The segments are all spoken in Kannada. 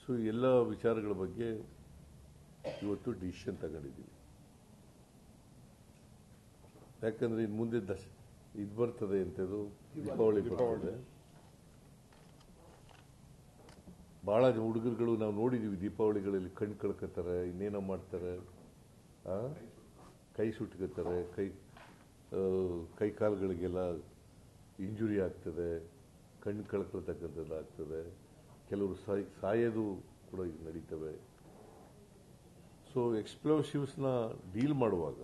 ಸೊ ಎಲ್ಲ ವಿಚಾರಗಳ ಬಗ್ಗೆ ಇವತ್ತು ಡಿಸಿಷನ್ ತಗೊಂಡಿದ್ದೀವಿ ಯಾಕಂದ್ರೆ ಇನ್ನು ಮುಂದೆ ದಶ ಇದು ಬರ್ತದೆ ಎಂಥದ್ದು ದೀಪಾವಳಿ ಬರ್ತದೆ ಭಾಳ ಹುಡುಗರುಗಳು ನಾವು ನೋಡಿದ್ದೀವಿ ದೀಪಾವಳಿಗಳಲ್ಲಿ ಕಣ್ಣು ಕಳ್ಕೊತಾರೆ ಇನ್ನೇನೋ ಮಾಡ್ತಾರೆ ಆ? ಕೈ ಸುಟ್ಕೋತಾರೆ ಕೈ ಆ, ಕೈ ಕಾಲುಗಳಿಗೆಲ್ಲ ಇಂಜುರಿ ಆಗ್ತದೆ ಕಣ್ಣು ಕಳ್ಕೊಳ್ತಕ್ಕಂಥದ್ದು ಆಗ್ತದೆ ಕೆಲವರು ಸಾಯ್ ಸಾಯೋದು ಕೂಡ ಈಗ ನಡೀತವೆ ಸೊ ಎಕ್ಸ್ಪ್ಲೋಸಿವ್ಸ್ನ ಡೀಲ್ ಮಾಡುವಾಗ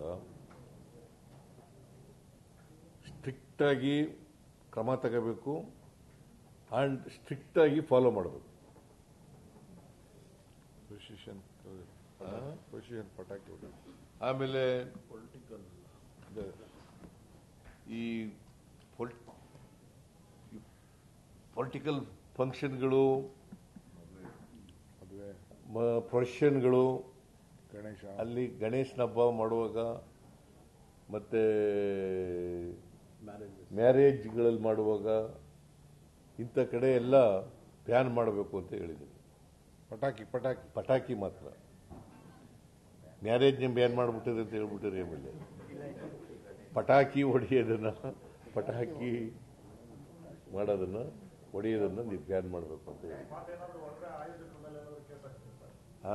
ಸ್ಟ್ರಿಕ್ಟಾಗಿ ಕ್ರಮ ತಗೋಬೇಕು ಆ್ಯಂಡ್ ಸ್ಟ್ರಿಕ್ಟಾಗಿ ಫಾಲೋ ಮಾಡಬೇಕು ಪೊಸಿಷನ್ ಪೊಸಿಷನ್ ಪಟಾಕಿ ಹೊಡಿ. ಆಮೇಲೆ ಈ ಪೊಲಿಟಿಕಲ್ ಫಂಕ್ಷನ್ಗಳು ಮದುವೆ ಪ್ರೊಫೆಷನ್ಗಳು ಗಣೇಶ ಅಲ್ಲಿ ಗಣೇಶನ ಹಬ್ಬ ಮಾಡುವಾಗ ಮತ್ತೆ ಮ್ಯಾರೇಜ್ಗಳಲ್ಲಿ ಮಾಡುವಾಗ ಇಂಥ ಕಡೆ ಎಲ್ಲ ಬ್ಯಾನ್ ಮಾಡಬೇಕು ಅಂತ ಹೇಳಿದ್ದೀನಿ ಪಟಾಕಿ ಪಟಾಕಿ ಪಟಾಕಿ ಮಾತ್ರ ಮ್ಯಾರೇಜ್ನ ಬ್ಯಾನ್ ಮಾಡಿಬಿಟ್ಟಿದೆ ಅಂತ ಹೇಳ್ಬಿಟ್ಟಿರಿ ಆಮೇಲೆ ಪಟಾಕಿ ಹೊಡೆಯೋದನ್ನ ಪಟಾಕಿ ಮಾಡೋದನ್ನ ಹೊಡೆಯೋದನ್ನ ನೀವು ಬ್ಯಾನ್ ಮಾಡಬೇಕು ಅಂತ ಹೇಳಿ ಆ?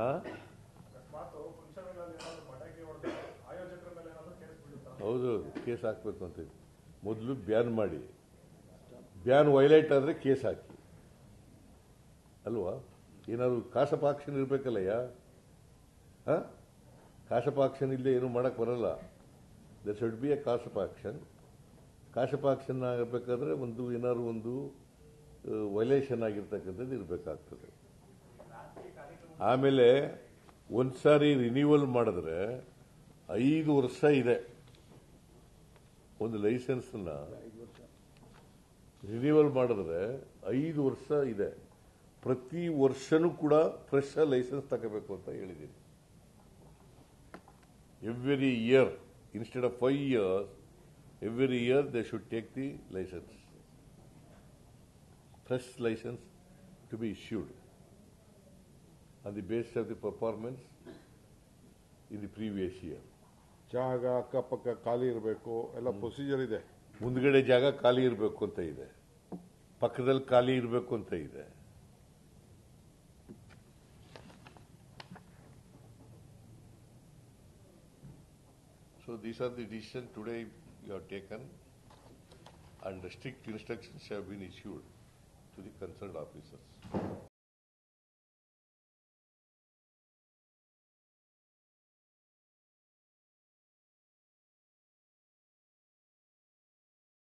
ಹೌದು ಕೇಸ್ ಹಾಕ್ಬೇಕು ಅಂತ ಮೊದಲು ಬ್ಯಾನ್ ಮಾಡಿ ಬ್ಯಾನ್ ವೈಲೇಟ್ ಆದ್ರೆ ಕೇಸ್ ಹಾಕಿ ಅಲ್ವಾ ಏನಾದ್ರು ಕಾಸಪ್ ಆಕ್ಷನ್ ಇರ್ಬೇಕಲ್ಲಯ್ಯ ಹಾ ಕಾಸಪ್ ಆಕ್ಷನ್ ಇಲ್ಲದೆ ಏನು ಮಾಡಕ್ ಬರಲ್ಲ there should be a cause of action cause of action ಆಗಬೇಕಾದ್ರೆ ಒಂದು ಏನಾದ್ರು ಒಂದು ವೈಲೇಷನ್ ಆಗಿರ್ತಕ್ಕಂಥದ್ದು ಇರಬೇಕಾಗ್ತದೆ ಆಮೇಲೆ ಒಂದ್ಸಾರಿ ರಿನ್ಯೂವಲ್ ಮಾಡಿದ್ರೆ ಐದು ವರ್ಷ ಇದೆ ಒಂದು ಲೈಸೆನ್ಸ್ನ ರಿನ್ಯೂವಲ್ ಮಾಡಿದ್ರೆ ಐದು ವರ್ಷ ಇದೆ ಪ್ರತಿ ವರ್ಷನೂ ಕೂಡ ಫ್ರೆಶ್ ಲೈಸೆನ್ಸ್ ತಗೋಬೇಕು ಅಂತ ಹೇಳಿದ್ದೀನಿ every year instead of five years every year they should take the licence fresh licence to be issued on the base of the performance in the previous year ಜಾಗ ಅಕ್ಕಪಕ್ಕ ಖಾಲಿ ಇರಬೇಕು ಎಲ್ಲ ಪ್ರೊಸೀಜರ್ ಇದೆ ಮುಂದ್ಗಡೆ ಜಾಗ ಖಾಲಿ ಇರಬೇಕು ಅಂತ ಇದೆ ಪಕ್ಕದಲ್ಲಿ ಖಾಲಿ ಇರಬೇಕು ಅಂತ ಇದೆ So these are the decisions today you have taken and strict instructions have been issued to the concerned officers.